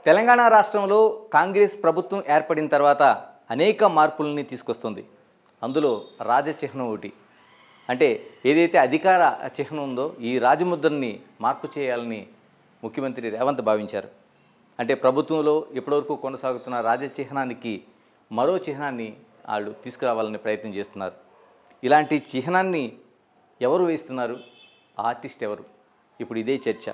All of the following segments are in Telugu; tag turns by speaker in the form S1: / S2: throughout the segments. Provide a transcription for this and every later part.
S1: తెలంగాణ రాష్ట్రంలో కాంగ్రెస్ ప్రభుత్వం ఏర్పడిన తర్వాత అనేక మార్పులని తీసుకొస్తుంది అందులో రాజచిహ్నం ఒకటి అంటే ఏదైతే అధికార చిహ్నం ఉందో ఈ రాజముద్రని మార్పు చేయాలని ముఖ్యమంత్రి రేవంత్ భావించారు అంటే ప్రభుత్వంలో ఇప్పటివరకు కొనసాగుతున్న రాజచిహ్నానికి మరో చిహ్నాన్ని వాళ్ళు తీసుకురావాలని ప్రయత్నం చేస్తున్నారు ఇలాంటి చిహ్నాన్ని ఎవరు వేస్తున్నారు ఆర్టిస్ట్ ఎవరు ఇప్పుడు ఇదే చర్చ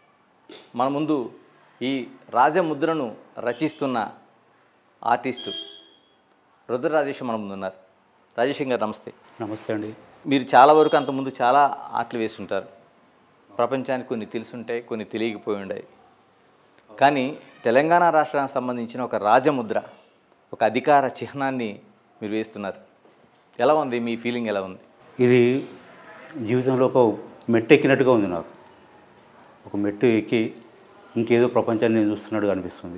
S1: మన ముందు ఈ రాజముద్రను రచిస్తున్న ఆర్టిస్టు రుద్ర రాజేష్ మన ముందు ఉన్నారు రాజేష్ గారు నమస్తే
S2: నమస్తే అండి
S1: మీరు చాలా వరకు అంతకుముందు చాలా ఆటలు వేస్తుంటారు ప్రపంచానికి కొన్ని తెలుసుంటాయి కొన్ని తెలియకపోయి ఉన్నాయి కానీ తెలంగాణ రాష్ట్రానికి సంబంధించిన ఒక రాజముద్ర ఒక అధికార చిహ్నాన్ని మీరు వేస్తున్నారు ఎలా ఉంది మీ ఫీలింగ్ ఎలా ఉంది
S2: ఇది జీవితంలో ఒక మెట్టు ఎక్కినట్టుగా ఉంది నాకు ఒక మెట్టు ఎక్కి ఇంకేదో ప్రపంచాన్ని నేను చూస్తున్నట్టుగా అనిపిస్తుంది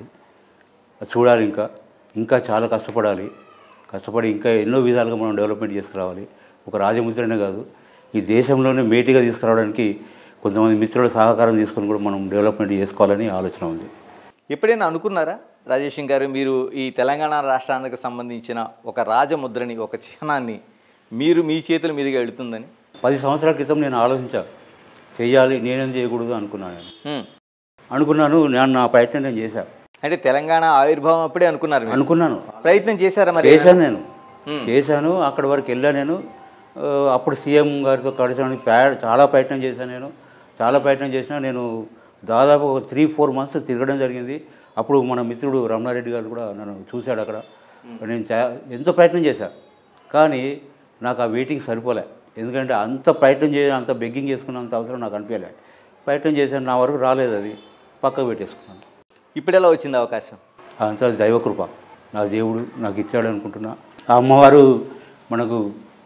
S2: అది చూడాలి ఇంకా ఇంకా చాలా కష్టపడాలి కష్టపడి ఇంకా ఎన్నో విధాలుగా మనం డెవలప్మెంట్ చేసుకురావాలి ఒక రాజముద్రనే కాదు ఈ దేశంలోనే మేటిగా తీసుకురావడానికి కొంతమంది మిత్రుల సహకారం తీసుకొని కూడా మనం డెవలప్మెంట్ చేసుకోవాలని ఆలోచన ఉంది
S1: ఎప్పుడైనా అనుకున్నారా రాజేష్ గారు మీరు ఈ తెలంగాణ రాష్ట్రానికి సంబంధించిన ఒక రాజముద్రని ఒక చిహ్నాన్ని మీరు మీ చేతుల మీదుగా వెళుతుందని
S2: పది సంవత్సరాల క్రితం నేను ఆలోచించా చెయ్యాలి నేనేం చేయకూడదు అనుకున్నాను నేను
S1: హ్మ్.
S2: అనుకున్నాను నేను నా ప్రయత్నం నేను చేశాను
S1: అంటే తెలంగాణ ఆవిర్భావం అప్పుడే అనుకున్నారు మీరు.
S2: అనుకున్నాను
S1: ప్రయత్నం చేశారా మరి
S2: చేశాను నేను చేశాను అక్కడి వరకు వెళ్ళా నేను ఆ, అప్పుడు సీఎం గారితో కలిసాను ప్యా- చాలా ప్రయత్నం చేశాను నేను చాలా ప్రయత్నం చేసినా నేను దాదాపు ఒక త్రీ ఫోర్ మంత్స్ తిరగడం జరిగింది అప్పుడు మన మిత్రుడు రమణారెడ్డి గారు కూడా నన్ను చూశాడు అక్కడ నేను చా- ఎంతో ప్రయత్నం చేశా కానీ నాకు ఆ వెయిటింగ్ సరిపోలే ఎందుకంటే అంత ప్రయత్నం చేయ అంత బెగ్గింగ్ చేసుకున్నంత అవసరం నాకు అనిపించలే ప్రయత్నం చేశాను నా వరకు రాలేదు అది పక్కకు పెట్టేసుకున్నాను
S1: ఇప్పుడు ఎలా వచ్చింది అవకాశం
S2: అంతా దైవకృప నా దేవుడు నాకు ఇచ్చాడు అనుకుంటున్నా ఆ అమ్మవారు మనకు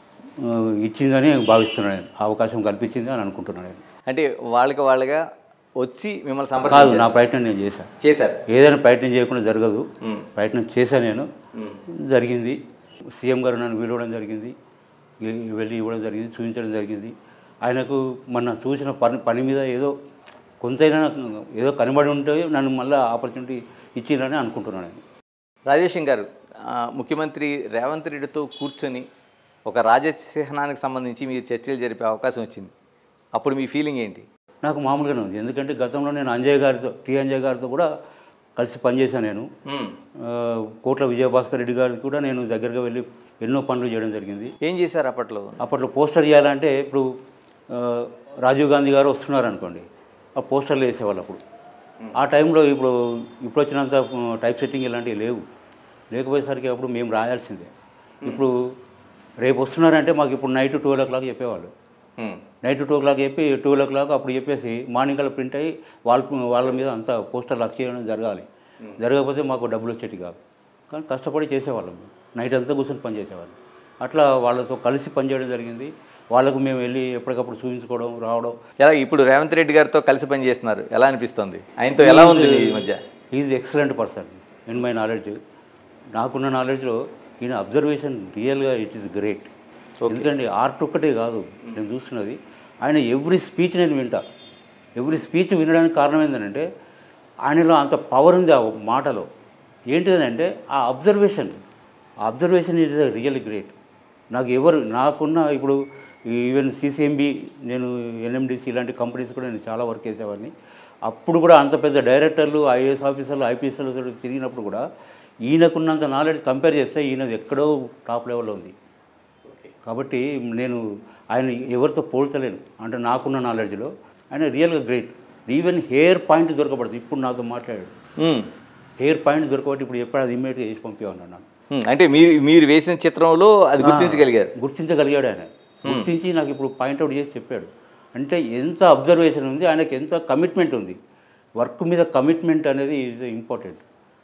S2: ఆ, ఇచ్చిందని భావిస్తున్నాను నేను ఆ అవకాశం కల్పించింది అని అనుకుంటున్నాను నేను
S1: అంటే వాళ్ళకి వాళ్ళగా వచ్చి మిమ్మల్ని
S2: కాదు
S1: సంప్రదించారు
S2: నా ప్రయత్నం నేను చేశాను
S1: చేశారు
S2: ఏదైనా ప్రయత్నం చేయకుండా జరగదు ప్రయత్నం చేశాను నేను జరిగింది సీఎం గారు నన్ను పిలవడం జరిగింది వె- వెళ్ళి ఇవ్వడం జరిగింది చూపించడం జరిగింది ఆయనకు మొన్న చూసిన పని పని మీద ఏదో కొంతైనా నాకు ఏదో కనబడి ఉంటే నన్ను మళ్ళీ ఆపర్చునిటీ ఇచ్చిందని అనుకుంటున్నాను నేను
S1: రాజేష్ గారు ఆ, ముఖ్యమంత్రి రేవంత్ రెడ్డితో కూర్చొని ఒక రాజచిహ్నానికి సంబంధించి మీరు చర్చలు జరిపే అవకాశం వచ్చింది అప్పుడు మీ ఫీలింగ్ ఏంటి
S2: నాకు మామూలుగానే ఉంది ఎందుకంటే గతంలో నేను అంజయ్ గారితో టి అంజయ్ గారితో కూడా కలిసి పనిచేశాను నేను ఆ, కోట్ల విజయభాస్కర్ రెడ్డి గారికి కూడా నేను దగ్గరగా వెళ్ళి ఎన్నో పనులు చేయడం జరిగింది
S1: ఏం చేశారు అప్పట్లో
S2: అప్పట్లో పోస్టర్ చేయాలంటే ఇప్పుడు ఆ, రాజీవ్ గాంధీ గారు వస్తున్నారు అనుకోండి ఆ పోస్టర్లు వేసేవాళ్ళు అప్పుడు ఆ టైంలో ఇప్పుడు ఇప్పుడు వచ్చినంత ఆ, టైప్ సెట్టింగ్ ఇలాంటివి లేవు లేకపోయేసరికి అప్పుడు మేము రాయాల్సిందే ఇప్పుడు రేపు వస్తున్నారంటే మాకు ఇప్పుడు నైట్ ట్వెల్వ్ ఓ క్లాక్ చెప్పేవాళ్ళు
S1: hmm.
S2: Night two o'clock చెప్పి ట్వెల్వ్ ఓ క్లాక్ అప్పుడు చెప్పేసి మార్నింగ్ కల్లా ప్రింట్ అయ్యి వాళ్ళ వాళ్ళ మీద అంతా పోస్టర్లు వచ్చేయడం జరగాలి జరగకపోతే మాకు డబ్బులు వచ్చేటి కాదు కానీ కష్టపడి చేసేవాళ్ళం నైట్ అంతా కూర్చొని పని చేసేవాళ్ళం అట్లా వాళ్ళతో కలిసి పనిచేయడం జరిగింది వాళ్ళకు మేము వెళ్ళి ఎప్పటికప్పుడు చూపించుకోవడం రావడం
S1: ఎలా ఇప్పుడు రేవంత్ రెడ్డి గారితో కలిసి పని చేస్తున్నారు ఎలా అనిపిస్తుంది ఆయనతో ఎలా ఉంది మీ మధ్య
S2: is excellent person in my knowledge నాకున్న నాలెడ్జ్లో ఈయన అబ్జర్వేషన్ రియల్గా ఇట్ ఈస్ గ్రేట్ ఎందుకంటే ఆర్ట్ ఒక్కటే కాదు నేను చూస్తున్నది ఆయన ఎవ్రీ స్పీచ్ నేను వింటా ఎవ్రీ స్పీచ్ వినడానికి కారణం ఏంటంటే ఆయనలో అంత పవర్ ఉంది ఆ మాటలో ఏంటిదంటే ఆ అబ్జర్వేషన్ ఆ observation it is really great నాకు ఎవరు నాకున్న ఇప్పుడు ఈవెన్ సిసిఎంబి నేను ఎన్ఎండిసి ఇలాంటి కంపెనీస్ కూడా నేను చాలా వర్క్ చేసేవాడిని అప్పుడు కూడా అంత పెద్ద డైరెక్టర్లు ఐఏఎస్ ఆఫీసర్లు ఐపీఎస్లతో తిరిగినప్పుడు కూడా ఈయనకున్నంత నాలెడ్జ్ కంపేర్ చేస్తే ఈయనది ఎక్కడో టాప్ లెవెల్లో ఉంది కాబట్టి నేను ఆయన ఎవరితో పోల్చలేను అంటే నాకున్న నాలెడ్జ్లో ఆయన రియల్గా గ్రేట్ ఈవెన్ హెయిర్ పాయింట్ దొరకబడుతుంది ఇప్పుడు నాతో మాట్లాడాడు
S1: హ్మ్.
S2: హెయిర్ పాయింట్ దొరకబట్టి ఇప్పుడు ఎప్పుడు అది ఇమ్మీడియట్గా వేసి పంపించాను నన్ను
S1: హ్మ్. అంటే మీరు మీరు వేసిన చిత్రంలో అది గుర్తించగలిగారు
S2: గుర్తించగలిగాడు ఆయన గుర్తించి నాకు ఇప్పుడు పాయింట్అవుట్ చేసి చెప్పాడు అంటే ఎంత అబ్జర్వేషన్ ఉంది ఆయనకి ఎంత కమిట్మెంట్ ఉంది వర్క్ మీద కమిట్మెంట్ అనేది ఈజ్ ఇంపార్టెంట్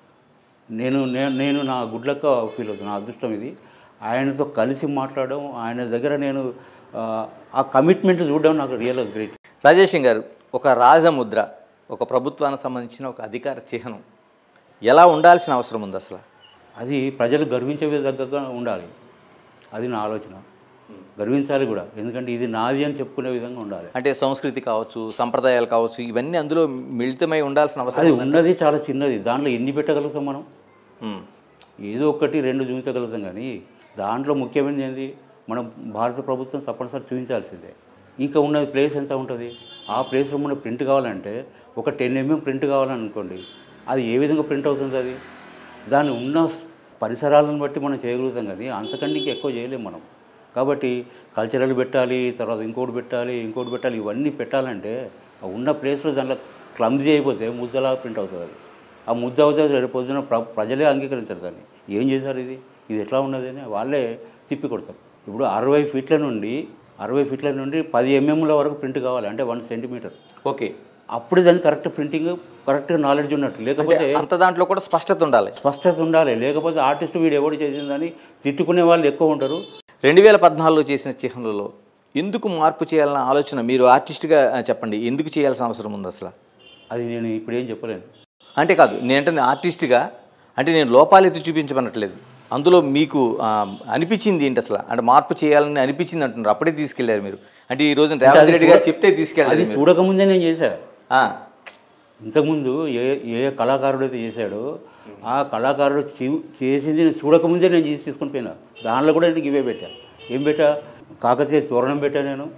S2: నేను నే- నేను నా గుడ్ లక్ ఫీల్ అవుతుంది నా అదృష్టం ఇది ఆయనతో కలిసి మాట్లాడడం ఆయన దగ్గర నేను ఆ, ఆ కమిట్మెంట్ చూడడం నాకు రియల్ గ్రేట్
S1: రాజేష్ గారు ఒక రాజముద్ర ఒక ప్రభుత్వానికి సంబంధించిన ఒక అధికార చిహ్నం ఎలా ఉండాల్సిన అవసరం ఉంది అసలు
S2: అది ప్రజలు గర్వించే విధంగా ఉండాలి అది నా ఆలోచన గర్వించాలి కూడా ఎందుకంటే ఇది నాది అని చెప్పుకునే విధంగా ఉండాలి
S1: అంటే సంస్కృతి కావచ్చు సంప్రదాయాలు కావచ్చు ఇవన్నీ అందులో మిళితమై ఉండాల్సిన అవసరం
S2: అది ఉన్నది చాలా చిన్నది దాంట్లో ఎన్ని పెట్టగలుగుతాం మనం
S1: ఉమ్.
S2: ఏదో ఒకటి రెండు చూపించగలుగుతాం కానీ దాంట్లో ముఖ్యమైనది ఏంది మనం భారత ప్రభుత్వం తప్పనిసరి చూపించాల్సిందే ఇంకా ఉన్నది ప్లేస్ ఎంత ఉంటుంది ఆ ప్లేస్లో మన ప్రింట్ కావాలంటే ఒక టెన్ ఎంఎం ప్రింట్ కావాలని అనుకోండి అది ఏ విధంగా ప్రింట్ అవుతుంది అది దాని ఉన్న పరిసరాలను బట్టి మనం చేయగలుగుతాం కానీ అంతకంటే ఇంకా ఎక్కువ చేయలేం మనం కాబట్టి కల్చరల్ పెట్టాలి తర్వాత ఇంకోటి పెట్టాలి ఇంకోటి పెట్టాలి ఇవన్నీ పెట్టాలంటే ఆ ఉన్న ప్లేస్లో దాంట్లో క్లమ్జీ అయిపోతే ముద్దలా ప్రింట్ అవుతుంది అది ఆ ముద్ద అవుతుంది రేపు పొద్దున ప్ర ప్రజలే అంగీకరించారు దాన్ని ఏం చేశారు ఇది ఇది ఎట్లా ఉన్నది అని వాళ్ళే తిప్పి కొడతారు ఇప్పుడు అరవై ఫీట్ల నుండి అరవై ఫీట్ల నుండి పది ఎంఎంల వరకు ప్రింట్ కావాలి అంటే వన్ సెంటీమీటర్
S1: ఓకే
S2: అప్పుడు దానికి కరెక్ట్ ప్రింటింగ్ కరెక్ట్ నాలెడ్జ్ ఉన్నట్టు లేకపోతే
S1: అంత దాంట్లో కూడా స్పష్టత ఉండాలి
S2: స్పష్టత ఉండాలి లేకపోతే ఆర్టిస్ట్ వీడు ఎవడు చేసిందని తిట్టుకునే వాళ్ళు ఎక్కువ ఉంటారు
S1: రెండు వేల పద్నాలుగులో చేసిన చిహ్నంలో ఎందుకు మార్పు చేయాలన్న ఆలోచన మీరు ఆర్టిస్ట్గా ఆ, చెప్పండి ఎందుకు చేయాల్సిన అవసరం ఉంది అసలు
S2: అది నేను ఇప్పుడు ఏం చెప్పలేను
S1: అంటే కాదు నేనంటే ఆర్టిస్ట్గా అంటే నేను లోపాలు ఎత్తి చూపించమనట్లేదు అందులో మీకు ఆ, అనిపించింది ఏంటి అసలు అంటే మార్పు చేయాలని అనిపించింది అంటున్నారు అప్పుడే తీసుకెళ్లారు మీరు అంటే ఈ రోజు రేవంత్ రెడ్డి గారు చెప్తే తీసుకెళ్ళాలి
S2: అది చూడకముందే నేను చేశా
S1: ఆ,
S2: ఇంతకుముందు ఏ ఏ కళాకారుడు అయితే చేశాడో ఆ కళాకారుడు చూ- చేసింది నేను చూడకముందే నేను చేసి తీసుకొని పోయినా దానిలో కూడా నేను ఇవే పెట్టా ఏం పెట్టా కాకతీయ తోరణం పెట్టా నేను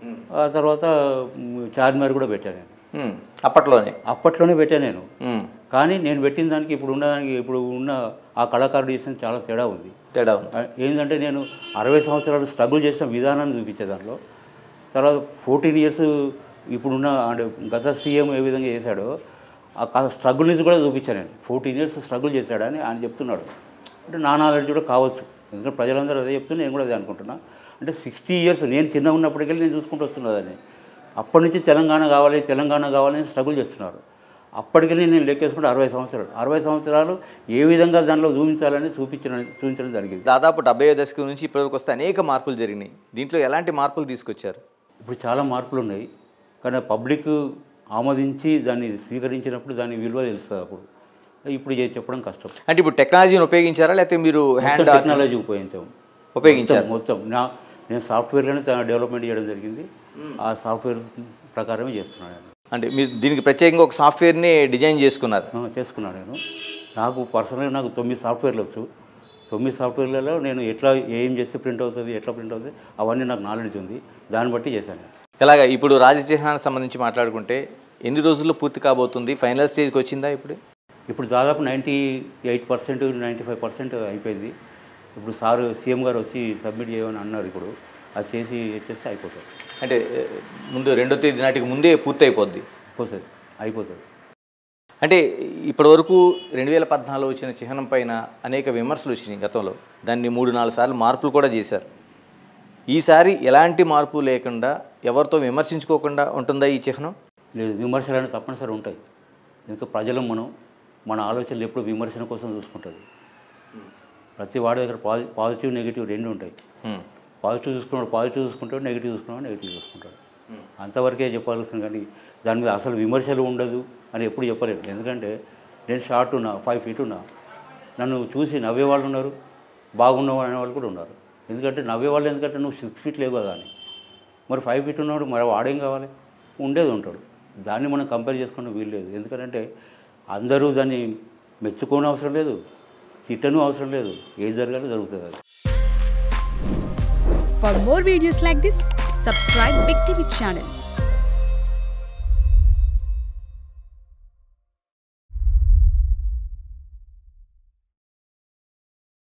S2: ఆ తర్వాత మ్, చార్మినార్ కూడా పెట్టా నేను
S1: ఉమ్, అప్పట్లోనే
S2: అప్పట్లోనే పెట్టా నేను
S1: ఉమ్,
S2: కానీ నేను పెట్టిన దానికి ఇప్పుడు ఉన్న దానికి ఇప్పుడు ఉన్న ఆ కళాకారుడు చేసిన చాలా తేడా ఉంది
S1: తేడా ఉంది
S2: ఆ, ఏంటంటే నేను అరవై సంవత్సరాలు స్ట్రగుల్ చేసిన విధానాన్ని చూపించే దాంట్లో తర్వాత ఫోర్టీన్ ఇయర్స్ ఇప్పుడున్న అంటే గత సీఎం ఏ విధంగా చేశాడో ఆ స్ట్రగుల్ నుంచి కూడా చూపించాను నేను ఫోర్టీన్ ఇయర్స్ స్ట్రగుల్ చేశాడని ఆయన చెప్తున్నాడు అంటే నా నాలెడ్జ్ కూడా కావచ్చు ఎందుకంటే ప్రజలందరూ అదే చెప్తున్నా నేను కూడా అదే అనుకుంటున్నా అంటే సిక్స్టీ ఇయర్స్ నేను చిన్న ఉన్నప్పటికీ నేను చూసుకుంటూ వస్తున్నదని అప్పటి నుంచి తెలంగాణ కావాలి తెలంగాణ కావాలని స్ట్రగుల్ చేస్తున్నారు అప్పటికి నేను లెక్కేసుకుంటే అరవై సంవత్సరాలు అరవై సంవత్సరాలు ఏ విధంగా దానిలో చూపించాలని చూపించడం చూపించడం జరిగింది
S1: దాదాపు డెబ్బై దశకం నుంచి ఇప్పటివరకు వస్తే అనేక మార్పులు జరిగినాయి దీంట్లో ఎలాంటి మార్పులు తీసుకొచ్చారు
S2: ఇప్పుడు చాలా మార్పులు ఉన్నాయి కానీ పబ్లిక్ ఆమోదించి దాన్ని స్వీకరించినప్పుడు దాని విలువ తెలుస్తుంది అప్పుడు ఇప్పుడు ఇది చెప్పడం కష్టం
S1: అంటే ఇప్పుడు టెక్నాలజీని ఉపయోగించారా లేకపోతే మీరు హ్యాండ్
S2: మొత్తం టెక్నాలజీ ఉపయోగించాము
S1: ఉపయోగించారు
S2: మొత్తం నా నేను సాఫ్ట్వేర్లోనే తా- డెవలప్మెంట్ చేయడం జరిగింది ఆ సాఫ్ట్వేర్ ప్రకారమే చేస్తున్నాను నేను
S1: అంటే మీరు దీనికి ప్రత్యేకంగా ఒక సాఫ్ట్వేర్ని డిజైన్ చేసుకున్నారు
S2: ఆ, చేసుకున్నాను నేను నాకు పర్సనల్గా నాకు తొమ్మిది సాఫ్ట్వేర్లు వచ్చు తొమ్మిది సాఫ్ట్వేర్లలో నేను ఎట్లా ఏం చేస్తే ప్రింట్ అవుతుంది ఎట్లా ప్రింట్ అవుతుంది అవన్నీ నాకు నాలెడ్జ్ ఉంది దాన్ని బట్టి చేశాను నేను.
S1: ఇలాగ ఇప్పుడు రాజచిహ్నానికి సంబంధించి మాట్లాడుకుంటే ఎన్ని రోజుల్లో పూర్తి కాబోతుంది ఫైనల్ స్టేజ్కి వచ్చిందా ఇప్పుడు
S2: ఇప్పుడు దాదాపు ninety eight percent ninety five percent అయిపోయింది ఇప్పుడు సార్ సీఎం గారు వచ్చి సబ్మిట్ చేయమని అన్నారు ఇప్పుడు అది చేసి చేస్తే అయిపోతుంది
S1: అంటే ఏ, ముందు రెండో తేదీ నాటికి ముందే పూర్తి అయిపోద్ది
S2: అయిపోతుంది అయిపోతుంది
S1: అంటే ఇప్పటి వరకు రెండు వేల పద్నాలుగులో వచ్చిన చిహ్నం పైన అనేక విమర్శలు వచ్చినాయి గతంలో దాన్ని మూడు నాలుగు సార్లు మార్పులు కూడా చేశారు ఈసారి ఎలాంటి మార్పు లేకుండా ఎవరితో విమర్శించుకోకుండా ఉంటుందా ఈ చిహ్నం
S2: లేదు విమర్శలు అనేవి తప్పనిసరి ఉంటాయి ఇంకా ప్రజలు మనం మన ఆలోచనలు ఎప్పుడు విమర్శన కోసం చూసుకుంటుంది ప్రతి వాడి దగ్గర పాజి పాజిటివ్ నెగిటివ్ రెండు ఉంటాయి
S1: హ్మ్.
S2: పాజిటివ్ చూసుకున్నాడు పాజిటివ్ చూసుకుంటాడు నెగిటివ్ చూసుకున్నాడు నెగిటివ్ చూసుకుంటాడు అంతవరకే చెప్పాల్సింది కానీ దాని మీద అసలు విమర్శలు ఉండదు అని ఎప్పుడు చెప్పలేను ఎందుకంటే నేను షార్ట్ ఉన్నా ఫైవ్ ఫీట్ ఉన్నా నన్ను చూసి నవ్వే వాళ్ళు ఉన్నారు బాగున్నావు అనే వాళ్ళు కూడా ఉన్నారు ఎందుకంటే నవ్వే వాళ్ళు ఎందుకంటే నువ్వు సిక్స్ ఫీట్ లేవు కదా అని మరి ఫైవ్ ఫీట్ ఉన్నవాడు మరి వాడేం కావాలి ఉండేది ఉంటాడు దాన్ని మనం కంపేర్ చేసుకుంటే వీలు లేదు ఎందుకంటే అందరూ దాన్ని మెచ్చుకోని అవసరం లేదు తిట్టను అవసరం లేదు ఏది జరగాలో జరుగుతుంది అది
S3: For more videos like this, subscribe Big TV channel